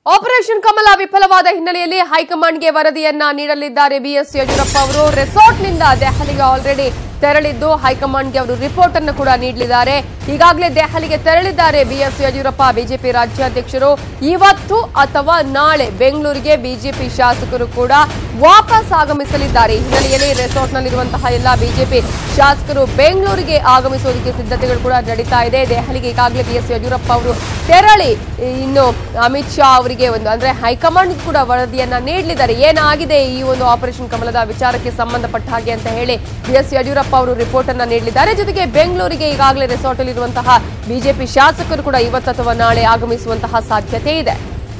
operation ಕಮಲ ವಿಫಲವಾದ ಹಿನ್ನೆಲೆಯಲ್ಲಿ ಹೈಕಮಾಂಡ್ಗೆ ವರದಿಯನ್ನ ನೀಡಲಿದ್ದಾರೆ ಬಿಎಸ್ ಯಡಿಯೂರಪ್ಪ ಅವರು ರೆಸಾರ್ಟ್ನಿಂದ ದೆಹಲಿಗೆ ಆಲ್ರೆಡಿ ತೆರಳಿದ್ದು ಹೈಕಮಾಂಡ್ಗೆ ಅವರು ರಿಪೋರ್ಟ್ ಅನ್ನು ಕೂಡ ನೀಡಲಿದ್ದಾರೆ ಈಗಾಗಲೇ ದೆಹಲಿಗೆ ತೆರಳಿದ್ದಾರೆ ಬಿಎಸ್ ಯಡಿಯೂರಪ್ಪ ಬಿಜೆಪಿ ರಾಜ್ಯಾಧ್ಯಕ್ಷರು ಇವತ್ತು ಅಥವಾ ನಾಳೆ ಬೆಂಗಳೂರಿಗೆ ಬಿಜೆಪಿ ಶಾಸಕರು ಕೂಡ ವಾಪಸ್ ಆಗಮಿಸಲಿದ್ದಾರೆ ಈ ಹಿನ್ನೆಲೆಯಲ್ಲಿ ರೆಸಾರ್ಟ್ನಲ್ಲಿರುವಂತಹ ಎಲ್ಲ ಬಿಜೆಪಿ ಶಾಸಕರು ಬೆಂಗಳೂರಿಗೆ ಆಗಮಿಸುವುದಕ್ಕೆ ಸಿದ್ಧತೆಗಳು ಕೂಡ ನಡೀತಾ ಇದೆ ದೆಹಲಿಗೆ ಈಗಾಗಲೇ ಬಿಎಸ್ ಯಡಿಯೂರಪ್ಪ ಅವರು ತೆರಳಿ ಇನ್ನು ಅಮಿತ್ ಶಾ ಅವರಿಗೆ ಒಂದು ಅಂದ್ರೆ ಹೈಕಮಾಂಡ್ ಕೂಡ ವರದಿಯನ್ನ ನೀಡಲಿದ್ದಾರೆ ಏನಾಗಿದೆ ಈ ಒಂದು ಆಪರೇಷನ್ ಕಮಲದ ವಿಚಾರಕ್ಕೆ ಸಂಬಂಧಪಟ್ಟ ಹಾಗೆ ಅಂತ ಹೇಳಿ ಬಿಎಸ್ ಯಡಿಯೂರಪ್ಪ ಅವರು ರಿಪೋರ್ಟ್ ಅನ್ನ ನೀಡಲಿದ್ದಾರೆ ಜೊತೆಗೆ ಬೆಂಗಳೂರಿಗೆ ಈಗಾಗಲೇ ರೆಸಾರ್ಟ್ ಅಲ್ಲಿರುವಂತಹ ಬಿಜೆಪಿ ಶಾಸಕರು ಕೂಡ ಇವತ್ತು ಅಥವಾ ನಾಳೆ ಆಗಮಿಸುವಂತಹ ಸಾಧ್ಯತೆ ಇದೆ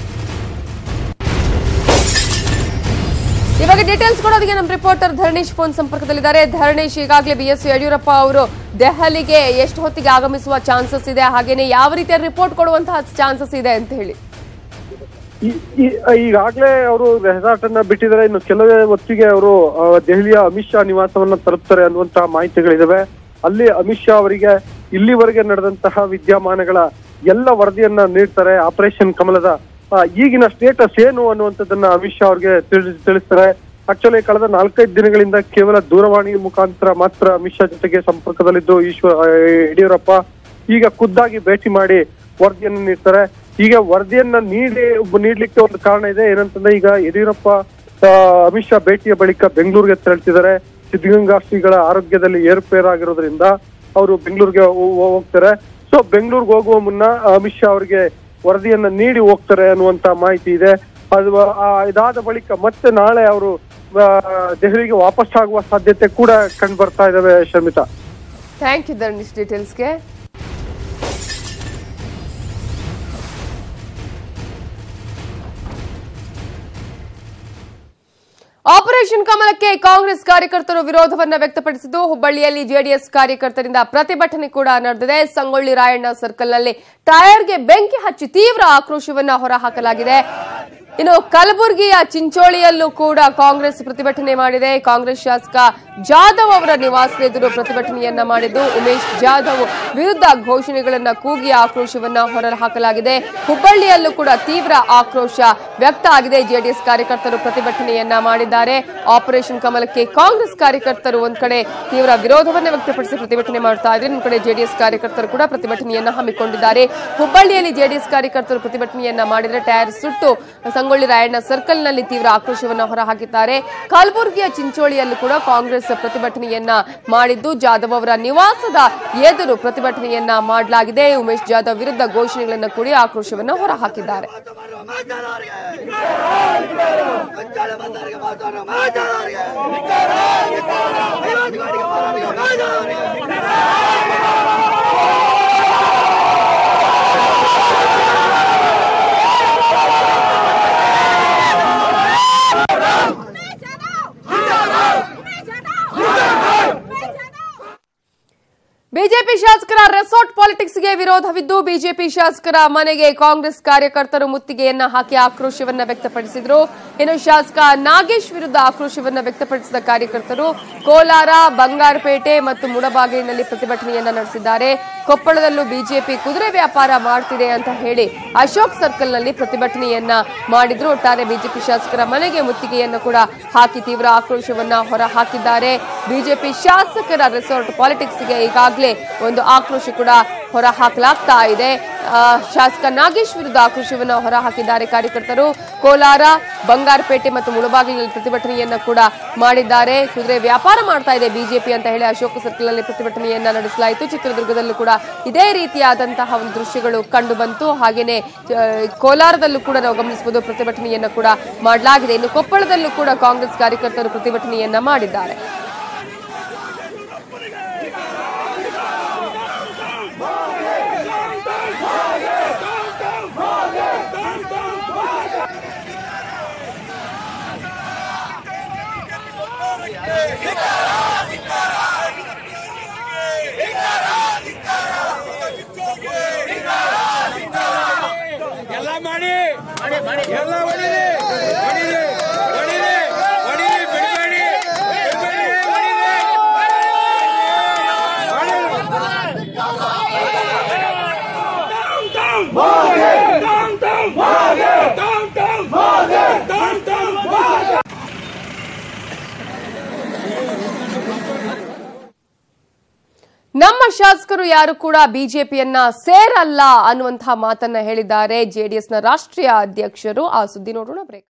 ಇವಾಗ ಡೀಟೇಲ್ಸ್ ಕೊಡೋದಕ್ಕೆ ನಮ್ಮ ರಿಪೋರ್ಟರ್ ಧರಣೇಶ್ ಫೋನ್ ಸಂಪರ್ಕದಲ್ಲಿದ್ದಾರೆ ಧರಣೇಶ್ ಈಗಾಗಲೇ ಬಿ ಎಸ್ ಯಡಿಯೂರಪ್ಪ ಅವರು ದೆಹಲಿಗೆ ಎಷ್ಟು ಹೊತ್ತಿಗೆ ಆಗಮಿಸುವ ಚಾನ್ಸಸ್ ಇದೆ ಹಾಗೇನೆ ಯಾವ ರೀತಿಯ ರಿಪೋರ್ಟ್ ಕೊಡುವಂತಹ ಚಾನ್ಸಸ್ ಇದೆ ಅಂತ ಹೇಳಿ ಈ- ಈ- ಈಗಾಗ್ಲೇ ಅವರು ರೆಸಾರ್ಟ್ ಅನ್ನ ಬಿಟ್ಟಿದ್ದಾರೆ ಇನ್ನು ಕೆಲವೇ ಹೊತ್ತಿಗೆ ಅವರು ಆ, ದೆಹಲಿಯ ಅಮಿತ್ ಶಾ ನಿವಾಸವನ್ನ ತಲುಪ್ತಾರೆ ಅನ್ನುವಂತಹ ಮಾಹಿತಿಗಳಿದಾವೆ ಅಲ್ಲಿ ಅಮಿತ್ ಶಾ ಅವರಿಗೆ ಇಲ್ಲಿವರೆಗೆ ನಡೆದಂತಹ ವಿದ್ಯಮಾನಗಳ ಎಲ್ಲ ವರದಿಯನ್ನ ನೀಡ್ತಾರೆ ಆಪರೇಷನ್ ಕಮಲದ ಆ, ಈಗಿನ ಸ್ಟೇಟಸ್ ಏನು ಅನ್ನುವಂಥದ್ದನ್ನ ಅಮಿತ್ ಶಾ ಅವ್ರಿಗೆ ತಿಳಿಸ್ ತಿಳಿಸ್ತಾರೆ ಆಕ್ಚುಲಿ ಕಳೆದ ನಾಲ್ಕೈದು ದಿನಗಳಿಂದ ಕೇವಲ ದೂರವಾಣಿ ಮುಖಾಂತರ ಮಾತ್ರ ಅಮಿತ್ ಶಾ ಜೊತೆಗೆ ಸಂಪರ್ಕದಲ್ಲಿದ್ದು ಈಶ್ವರ ಆ, ಯಡಿಯೂರಪ್ಪ ಈಗ ಖುದ್ದಾಗಿ ಭೇಟಿ ಮಾಡಿ ವರದಿಯನ್ನು ನೀಡ್ತಾರೆ ಈಗ ವರದಿಯನ್ನ ನೀಡಿ ನೀಡ್ಲಿಕ್ಕೆ ಒಂದು ಕಾರಣ ಇದೆ ಏನಂತಂದ್ರೆ ಈಗ ಯಡಿಯೂರಪ್ಪ ಆ, ಅಮಿತ್ ಶಾ ಭೇಟಿಯ ಬಳಿಕ ಬೆಂಗಳೂರಿಗೆ ತೆರಳ್ತಿದ್ದಾರೆ ಸಿದ್ಧಗಂಗಾ ಶ್ರೀಗಳ ಆರೋಗ್ಯದಲ್ಲಿ ಏರುಪೇರಾಗಿರೋದ್ರಿಂದ ಅವರು ಬೆಂಗಳೂರಿಗೆ ಹೋ- ಹೋಗ್ತಾರೆ ಸೊ ಬೆಂಗಳೂರಿಗೆ ಹೋಗುವ ಮುನ್ನ ಅಮಿತ್ ಶಾ ಅವರಿಗೆ ವರದಿಯನ್ನ ನೀಡಿ ಹೋಗ್ತಾರೆ ಅನ್ನುವಂತ ಮಾಹಿತಿ ಇದೆ ಅದು ಆ, ಇದಾದ ಬಳಿಕ ಮತ್ತೆ ನಾಳೆ ಅವರು ಆ, ದೆಹಲಿಗೆ ವಾಪಸ್ ಆಗುವ ಸಾಧ್ಯತೆ ಕೂಡ ಕಂಡು ಬರ್ತಾ ಇದಾವೆ ಶರ್ಮಿತಾ ಥ್ಯಾಂಕ್ ಯು ಧರಣೇಶ್ ಡೀಟೇಲ್ಸ್ಗೆ ಆಪರೇಷನ್ ಕಮಲಕ್ಕೆ ಕಾಂಗ್ರೆಸ್ ಕಾರ್ಯಕರ್ತರು ವಿರೋಧವನ್ನ ವ್ಯಕ್ತಪಡಿಸಿದ್ದು ಹುಬ್ಬಳ್ಳಿಯಲ್ಲಿ ಜೆಡಿಎಸ್ ಕಾರ್ಯಕರ್ತರಿಂದ ಪ್ರತಿಭಟನೆ ಕೂಡ ನಡೆದಿದೆ ಸಂಗೊಳ್ಳಿ ರಾಯಣ್ಣ ಸರ್ಕಲ್ನಲ್ಲಿ ಟೈರ್ಗೆ ಬೆಂಕಿ ಹಚ್ಚಿ ತೀವ್ರ ಆಕ್ರೋಶವನ್ನ ಹೊರಹಾಕಲಾಗಿದೆ ಇನ್ನು ಕಲಬುರಗಿಯ ಚಿಂಚೋಳಿಯಲ್ಲೂ ಕೂಡ ಕಾಂಗ್ರೆಸ್ ಪ್ರತಿಭಟನೆ ಮಾಡಿದೆ ಕಾಂಗ್ರೆಸ್ ಶಾಸಕ ಜಾಧವ್ ಅವರ ನಿವಾಸದ ಎದುರು ಪ್ರತಿಭಟನೆಯನ್ನ ಮಾಡಿದ್ದು ಉಮೇಶ್ ಜಾಧವ್ ವಿರುದ್ಧ ಘೋಷಣೆಗಳನ್ನ ಕೂಗಿ ಆಕ್ರೋಶವನ್ನ ಹೊರಹಾಕಲಾಗಿದೆ ಹುಬ್ಬಳ್ಳಿಯಲ್ಲೂ ಕೂಡ ತೀವ್ರ ಆಕ್ರೋಶ ವ್ಯಕ್ತ ಆಗಿದೆ ಜೆಡಿಎಸ್ ಕಾರ್ಯಕರ್ತರು ಪ್ರತಿಭಟನೆಯನ್ನ ಮಾಡಿದ್ದಾರೆ ಆಪರೇಷನ್ ಕಮಲಕ್ಕೆ ಕಾಂಗ್ರೆಸ್ ಕಾರ್ಯಕರ್ತರು ಒಂದ್ ಕಡೆ ತೀವ್ರ ವಿರೋಧವನ್ನ ವ್ಯಕ್ತಪಡಿಸಿ ಪ್ರತಿಭಟನೆ ಮಾಡ್ತಾ ಇದ್ದಾರೆ ಇನ್ನೊಂದು ಕಡೆ ಜೆಡಿಎಸ್ ಕಾರ್ಯಕರ್ತರು ಕೂಡ ಪ್ರತಿಭಟನೆಯನ್ನ ಹಮ್ಮಿಕೊಂಡಿದ್ದಾರೆ ಹುಬ್ಬಳ್ಳಿಯಲ್ಲಿ ಜೆಡಿಎಸ್ ಕಾರ್ಯಕರ್ತರು ಪ್ರತಿಭಟನೆಯನ್ನ ಮಾಡಿದರೆ ಟೈರ್ ಸುಟ್ಟು ಸಂಗೊಳ್ಳಿ ರಾಯಣ್ಣ ಸರ್ಕಲ್ನಲ್ಲಿ ತೀವ್ರ ಆಕ್ರೋಶವನ್ನ ಹೊರಹಾಕಿದ್ದಾರೆ ಕಲಬುರಗಿಯ ಚಿಂಚೋಳಿಯಲ್ಲೂ ಕೂಡ ಕಾಂಗ್ರೆಸ್ ಪ್ರತಿಭಟನೆಯನ್ನ ಮಾಡಿದ್ದು ಜಾಧವ್ ಅವರ ನಿವಾಸದ ಎದುರು ಪ್ರತಿಭಟನೆಯನ್ನ ಮಾಡಲಾಗಿದೆ ಉಮೇಶ್ ಜಾಧವ್ ವಿರುದ್ಧ ಘೋಷಣೆಗಳನ್ನ ಕೂಡಿ ಆಕ್ರೋಶವನ್ನ ಹೊರಹಾಕಿದ್ದಾರೆ ಬಿಜೆಪಿ ಶಾಸಕರ ರೆಸಾರ್ಟ್ ಪಾಲಿಟಿಕ್ಸ್ಗೆ ವಿರೋಧವಿದ್ದು ಬಿಜೆಪಿ ಶಾಸಕರ ಮನೆಗೆ ಕಾಂಗ್ರೆಸ್ ಕಾರ್ಯಕರ್ತರು ಮುತ್ತಿಗೆಯನ್ನ ಹಾಕಿ ಆಕ್ರೋಶವನ್ನ ವ್ಯಕ್ತಪಡಿಸಿದ್ರು ಇನ್ನು ಶಾಸಕ ನಾಗೇಶ್ ವಿರುದ್ಧ ಆಕ್ರೋಶವನ್ನ ವ್ಯಕ್ತಪಡಿಸಿದ ಕಾರ್ಯಕರ್ತರು ಕೋಲಾರ ಬಂಗಾರಪೇಟೆ ಮತ್ತು ಮುಡಬಾಗಿಲಿನಲ್ಲಿ ಪ್ರತಿಭಟನೆಯನ್ನ ನಡೆಸಿದ್ದಾರೆ ಕೊಪ್ಪಳದಲ್ಲೂ ಬಿಜೆಪಿ ಕುದುರೆ ವ್ಯಾಪಾರ ಮಾಡ್ತಿದೆ ಅಂತ ಹೇಳಿ ಅಶೋಕ್ ಸರ್ಕಲ್ನಲ್ಲಿ ಪ್ರತಿಭಟನೆಯನ್ನ ಮಾಡಿದ್ರು ಒಟ್ಟಾರೆ ಬಿಜೆಪಿ ಶಾಸಕರ ಮನೆಗೆ ಮುತ್ತಿಗೆಯನ್ನು ಕೂಡ ಹಾಕಿ ತೀವ್ರ ಆಕ್ರೋಶವನ್ನ ಹೊರ ಹಾಕಿದ್ದಾರೆ ಬಿಜೆಪಿ ಶಾಸಕರ ರೆಸಾರ್ಟ್ ಪಾಲಿಟಿಕ್ಸ್ಗೆ ಈಗಾಗಲೇ ಒಂದು ಆಕ್ರೋಶ ಕೂಡ ಹೊರ ಹಾಕಲಾಗ್ತಾ ಇದೆ ಆ, ಶಾಸಕ ನಾಗೇಶ್ ವಿರುದ್ಧ ಆಕ್ರೋಶವನ್ನ ಹೊರ ಹಾಕಿದ್ದಾರೆ ಕಾರ್ಯಕರ್ತರು ಕೋಲಾರ ಬಂಗಾರಪೇಟೆ ಮತ್ತು ಮುಳಬಾಗಿಲಿನಲ್ಲಿ ಪ್ರತಿಭಟನೆಯನ್ನ ಕೂಡ ಮಾಡಿದ್ದಾರೆ ಕುದುರೆ ವ್ಯಾಪಾರ ಮಾಡ್ತಾ ಇದೆ ಬಿಜೆಪಿ ಅಂತ ಹೇಳಿ ಅಶೋಕ ಸರ್ಕಲ್ ನಲ್ಲಿ ಪ್ರತಿಭಟನೆಯನ್ನ ನಡೆಸಲಾಯಿತು ಚಿತ್ರದುರ್ಗದಲ್ಲೂ ಕೂಡ ಇದೇ ರೀತಿಯಾದಂತಹ ಒಂದು ದೃಶ್ಯಗಳು ಕಂಡು ಬಂತು ಹಾಗೇನೆ ಆ, ಕೋಲಾರದಲ್ಲೂ ಕೂಡ ನಾವು ಗಮನಿಸಬಹುದು ಪ್ರತಿಭಟನೆಯನ್ನ ಕೂಡ ಮಾಡಲಾಗಿದೆ ಇನ್ನು ಕೊಪ್ಪಳದಲ್ಲೂ ಕೂಡ ಕಾಂಗ್ರೆಸ್ ಕಾರ್ಯಕರ್ತರು ಪ್ರತಿಭಟನೆಯನ್ನ ಮಾಡಿದ್ದಾರೆ ಎಲ್ಲ ಮಾಡಿ ಎಲ್ಲ ಹೊಡಿರಿ ಹೊಡಿರಿ ಹೊಡಿರಿ ಹೊಡಿರಿ ಬಿಡಬೇಡಿ ಬಿಡಬೇಡಿ ಹೊಡಿರಿ Down, down, down, down, down, down, ನಮ್ಮ ಶಾಸಕರು ಯಾರು ಕೂಡ ಬಿಜೆಪಿಯನ್ನ ಸೇರಲ್ಲ ಅನ್ನುವಂತಹ ಮಾತನ್ನ ಹೇಳಿದ್ದಾರೆ ಜೆಡಿಎಸ್ನ ರಾಷ್ಟ್ರೀಯ ಅಧ್ಯಕ್ಷರು ಆ ಸುದ್ದಿ ನೋಡೋಣ ಬ್ರೇಕ್